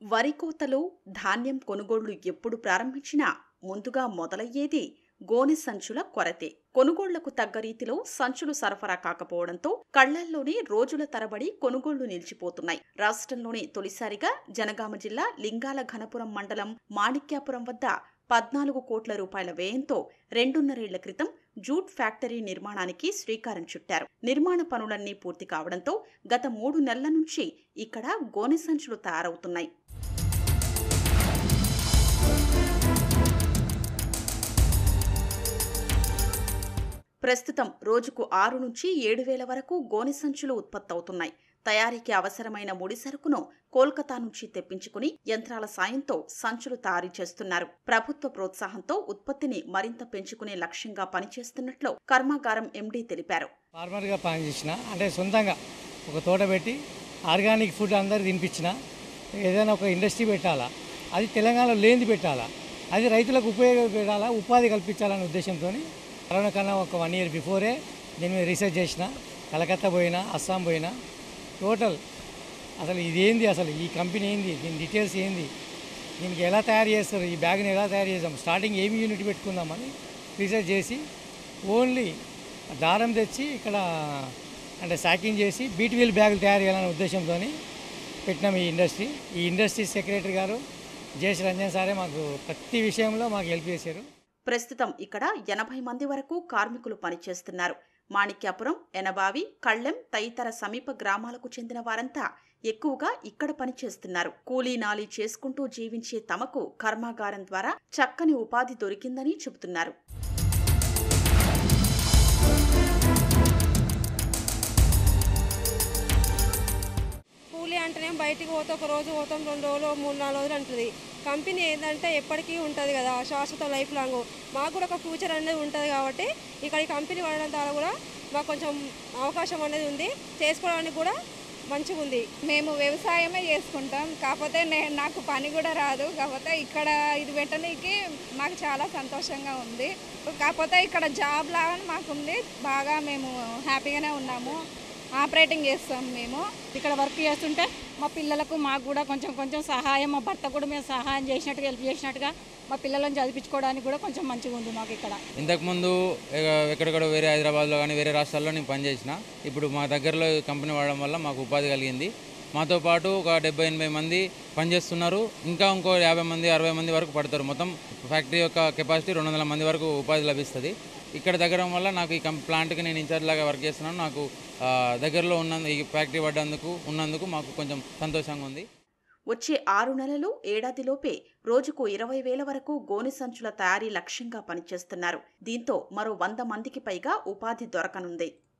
వరి కోతలు ధాన్యం కొనుగోళ్లు ఎప్పుడు ప్రారంభించినా ముందుగా మొదలయ్యేది గోనె సంచుల కొరతే కొనుగోళ్లకు తగ్గ రీతిలో సంచులు సరఫరా కాకపోవడంతో కళ్లల్లోనే రోజుల తరబడి కొనుగోళ్లు నిలిచిపోతున్నాయి రాష్ట్రంలోనే తొలిసారిగా జనగామ జిల్లా లింగాల ఘనపురం మండలం మాణిక్యాపురం వద్ద పద్నాలుగు కోట్ల రూపాయల వ్యయంతో రెండున్నరేళ్ల క్రితం జూట్ ఫ్యాక్టరీ నిర్మాణానికి శ్రీకారం చుట్టారు నిర్మాణ పనులన్నీ పూర్తి కావడంతో గత మూడు నెలల నుంచి ఇక్కడ గోనె సంచులు తయారవుతున్నాయి ప్రస్తుతం రోజుకు ఆరు నుంచి ఏడు వేల వరకు గోనె సంచులు ఉత్పత్తవుతున్నాయి తయారీకి అవసరమైన ముడి సరుకును కోల్కతా నుంచి తెప్పించుకుని యంత్రాల సాయంతో సంచులు తయారు చేస్తున్నారు ప్రభుత్వ ప్రోత్సాహంతో ఉత్పత్తిని మరింత పెంచుకునే లక్ష్యంగా పనిచేస్తున్నట్లు కర్మాగారం ఎండీ తెలిపారు ఫార్మర్గా పనిచేసిన అంటే సొంతంగా ఒక తోట పెట్టి ఆర్గానిక్ ఫుడ్ అందరికి తినిపించిన ఏదైనా ఒక ఇండస్ట్రీ పెట్టాలా అది తెలంగాణలో లేనిది పెట్టాలా అది రైతులకు ఉపయోగపెట్టాలా ఉపాధి కల్పించాలనే ఉద్దేశంతో కరోనా కన్నా ఒక వన్ ఇయర్ బిఫోరే దీని మీద రీసెర్చ్ చేసిన కలకత్తా పోయినా అస్సాం పోయినా టోటల్ అసలు ఇదేంది అసలు ఈ కంపెనీ ఏంది దీని డీటెయిల్స్ ఏంది దీనికి ఎలా తయారు చేస్తారు ఈ బ్యాగ్ని ఎలా తయారు చేద్దాం స్టార్టింగ్ ఏమి యూనిట్ పెట్టుకుందామని రీసెర్చ్ చేసి ఓన్లీ దారం తెచ్చి ఇక్కడ అంటే ప్యాకింగ్ చేసి బీటీవీల్ బ్యాగులు తయారు చేయాలనే ఉద్దేశంతో పెట్టినాం ఈ ఇండస్ట్రీ ఈ ఇండస్ట్రీ సెక్రటరీ గారు జేసి రంజన్ సారే మాకు ప్రతి విషయంలో మాకు హెల్ప్ చేశారు ప్రస్తుతం ఇక్కడ ఎనభై మంది వరకు కార్మికులు పనిచేస్తున్నారు మాణిక్యాపురం ఎనబావి కళ్ళెం తదితర సమీప గ్రామాలకు చెందిన వారంతా ఎక్కువగా ఇక్కడ పనిచేస్తున్నారు కూలీ నాలీ చేసుకుంటూ జీవించే తమకు కర్మాగారం ద్వారా చక్కని ఉపాధి దొరికిందని చెబుతున్నారు కూలీ అంటేనే బయటికి పోతే ఒక రోజు పోతాం రెండు రోజులు మూడు నాలుగు రోజులు అంటుంది కంపెనీ ఏంటంటే ఎప్పటికీ ఉంటుంది కదా శాశ్వత లైఫ్ లాంగ్ మాకు కూడా ఒక ఫ్యూచర్ అనేది ఉంటుంది కాబట్టి ఇక్కడ ఈ కంపెనీ పడడం ద్వారా కూడా మాకు కొంచెం అవకాశం అనేది ఉంది చేసుకోవడానికి కూడా మంచిగా ఉంది మేము వ్యవసాయమే చేసుకుంటాం కాకపోతే నే- నాకు పని కూడా రాదు కాకపోతే ఇక్కడ ఇది పెట్టడానికి మాకు చాలా సంతోషంగా ఉంది కాకపోతే ఇక్కడ జాబ్ లాగా మాకు ఉంది బాగా మేము హ్యాపీగానే ఉన్నాము ఆపరేటింగ్ చేస్తాం మేము ఇక్కడ వర్క్ చేస్తుంటే మా పిల్లలకు మాకు కూడా కొంచెం కొంచెం సహాయం మా భర్త కూడా మేము సహాయం చేసినట్టుగా హెల్ప్ చేసినట్టుగా మా పిల్లలను చదివించుకోవడానికి కూడా కొంచెం మంచిగా ఉంది మాకు ఇక్కడ ఇంతకుముందు ఎగ- ఎక్కడెక్కడ వేరే హైదరాబాద్లో కానీ వేరే రాష్ట్రాల్లో నేను పనిచేసిన ఇప్పుడు మా దగ్గరలో ఈ కంపెనీ వాడడం వల్ల మాకు ఉపాధి కలిగింది మాతో పాటు ఒక డెబ్బై ఎనభై మంది పనిచేస్తున్నారు ఇంకా ఇంకో యాభై మంది అరవై మంది వరకు పడతారు మొత్తం ఫ్యాక్టరీ యొక్క కెపాసిటీ రెండు వందల మంది వరకు ఉపాధి లభిస్తుంది ఇక్కడ దగ్గర వల్ల నాకు ఈ కం ప్లాంట్కి నేను ఇన్ఛార్జ్ లాగా వర్క్ చేస్తున్నాను నాకు ఆ, దగ్గరలో ఉన్న ఈ ఫ్యాక్టరీ పడ్డందుకు ఉన్నందుకు మాకు కొంచెం సంతోషంగా ఉంది వచ్చే ఆరు నెలలు ఏడాదిలోపే రోజుకు ఇరవై వేల వరకు గోనె సంచుల తయారీ లక్ష్యంగా పనిచేస్తున్నారు దీంతో మరో వంద మందికి పైగా ఉపాధి దొరకనుంది